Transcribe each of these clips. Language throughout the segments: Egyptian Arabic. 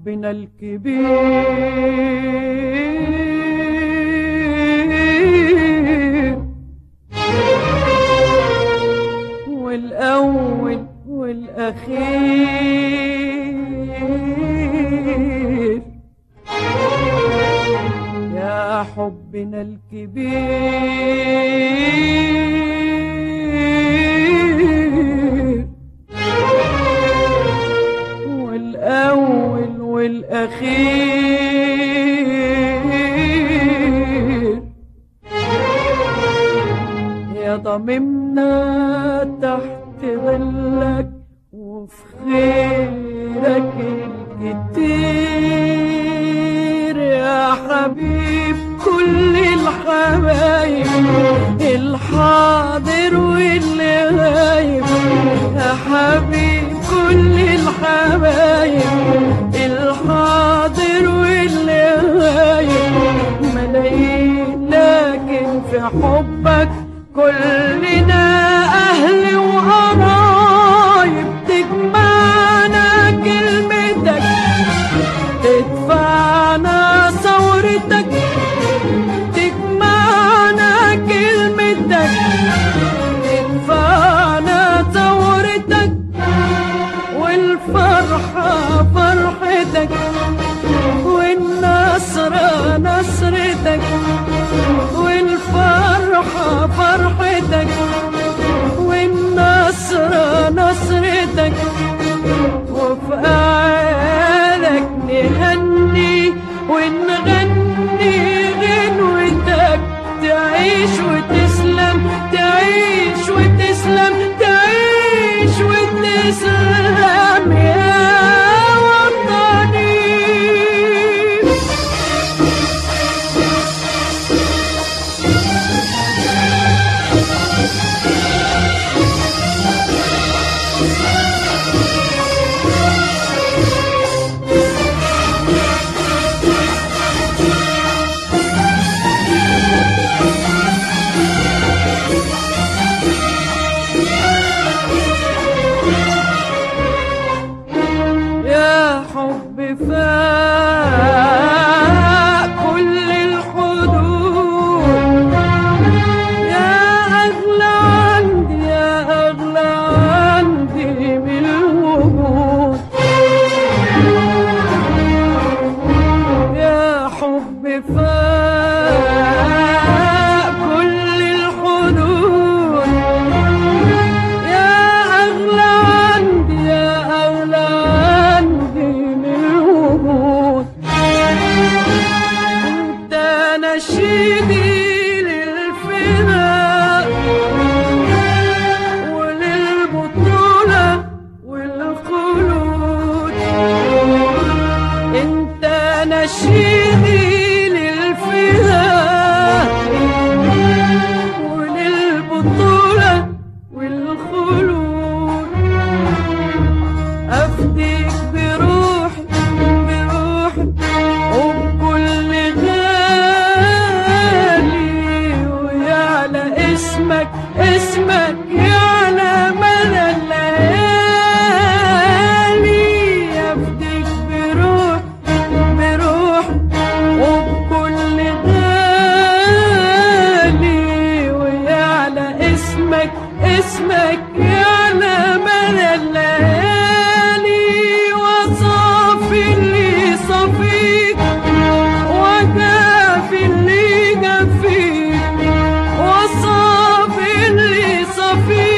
حبنا الكبير والأول والأخير يا حبنا الكبير والأول والأخير يا ضممنا تحت ظلك وفي خيرك الكتير يا حبيب كل الحبايب الحاضر واللي غايب يا حبيب كل الحبايب الحاضر واللي غايب ملايين لكن في حبك كلنا أهل وقرايب تجمعنا كلمتك تدفعنا ثورتك تجمعنا كلمتك تدفعنا ثورتك والفرحة فرحتك والنصر نصرتك والفرحة فرحتك والنصر نصرتك وفي أعيادك نهني ونغني غنوتك تعيش وتسلم تعيش وتسلم تعيش وتسلم يا وطني يا حب فاق كل الحدود يا أغلى عندي يا أغلى عندي من الوجود يا حب فاق كل الحدود يا أغلى عندي يا أغلى عندي من الوجود أنت نشيدي للفداء وللبطولة والخلود أنت نشيدي للفداء وللبطولة والخلود أفديك بروحي بروحي وبكل غالي ويعلى اسمك اسمك يعلى مدى الليالي أفديك بروحي بروحي وبكل غالي ويعلى اسمك اسمك يعلى مدى الليالي وصافي اللي صفيك وجافي اللي جافيك وصافي اللي صفيك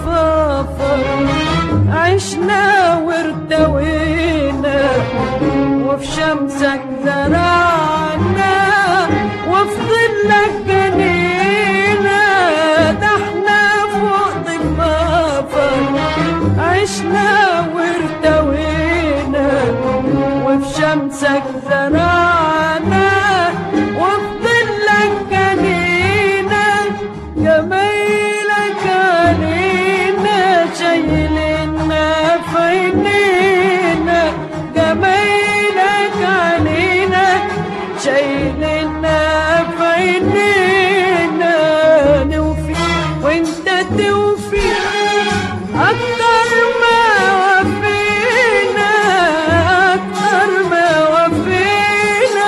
ضفافك عشنا وارتوينا وفي شمسك زرعنا وفي ظلك جنينا ده احنا فوق ضفافك عشنا وارتوينا وفي شمسك زرعنا وفي ظلك جنينا جميلك علينا شايلنا في عينينا جميلك علينا شايلنا في عينينا نوفي وانت توفي اكتر ما وفينا اكتر ما وفينا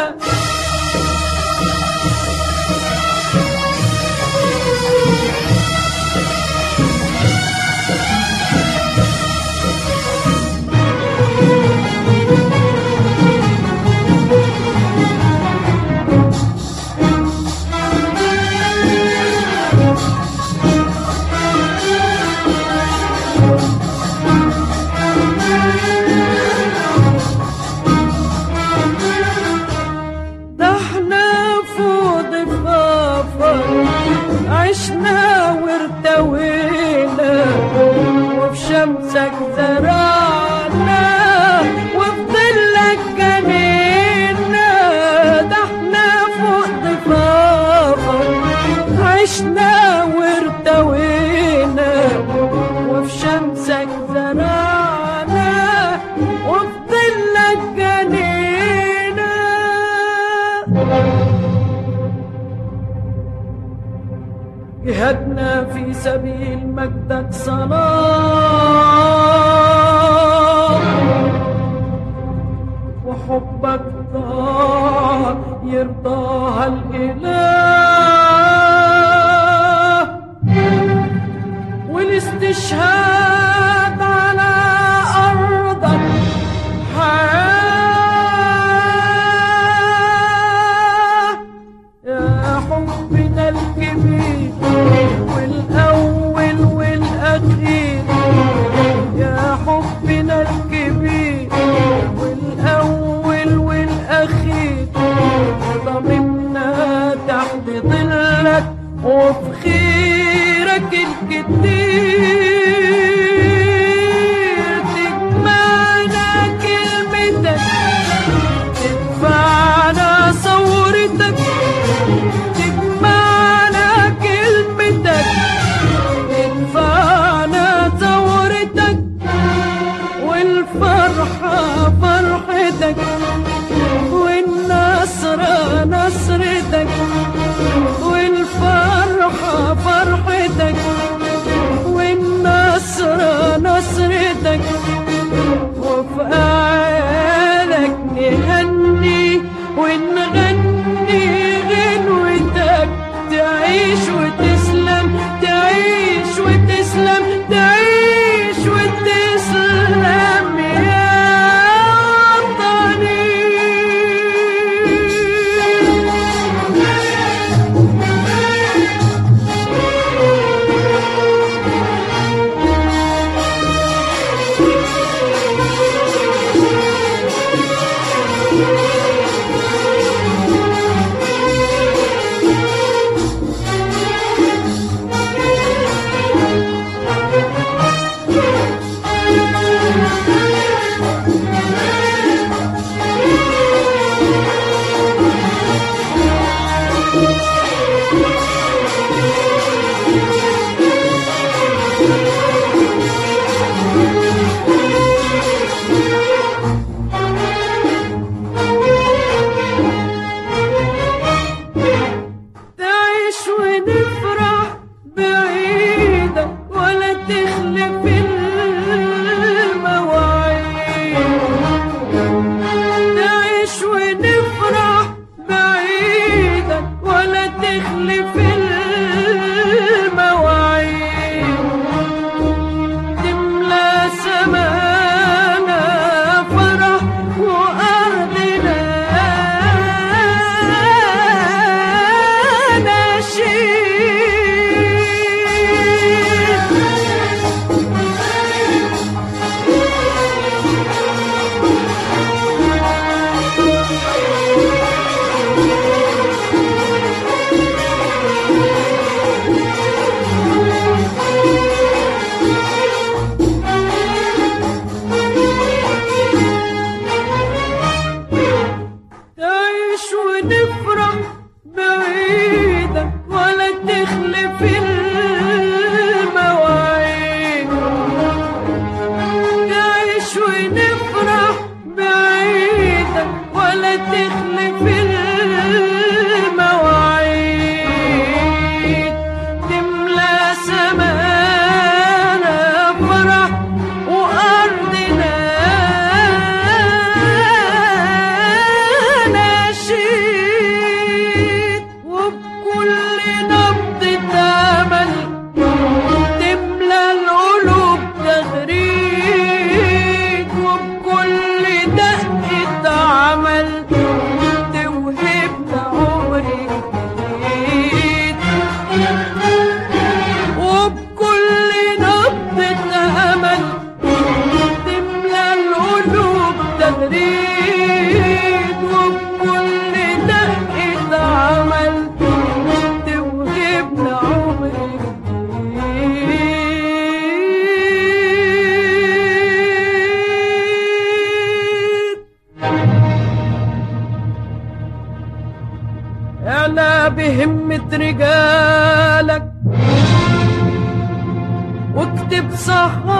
ده احنا فوق ضفافك عشنا وارتوينا وفي شمسك زرعنا وفي ظلك جنينا ده احنا فوق ضفافك عشنا وارتوينا وفي شمسك زرعنا وفي ظلك جنينا جهدنا في سبيل مجدك صلاة وحبك ضاع يرضاها الإله والاستشهاد على أرضك حياة يا حبنا الكبير والأول والأخير يا حبنا الكبير والأول والأخير ضممنا تحت ظلك وفي خيرك الكتير تجمعنا كلمتك تدفعنا صورتك تجمعنا كلمتك تدفعنا ثورتك والفرحة فرحتك والنصر نصرتك والفرحة فرحتك والنصر نصرتك وفي أعيالك نهني ونغني غنوتك تعيش وتسلم تعيش وتسلم تعيش وتسلم يا تعيش ونفرح بعيدك ولا تخلف المواعيد تعيش ونفرح بعيدك ولا تخلف المواعيد تملى سمانا فرح وأرضنا نشيد صح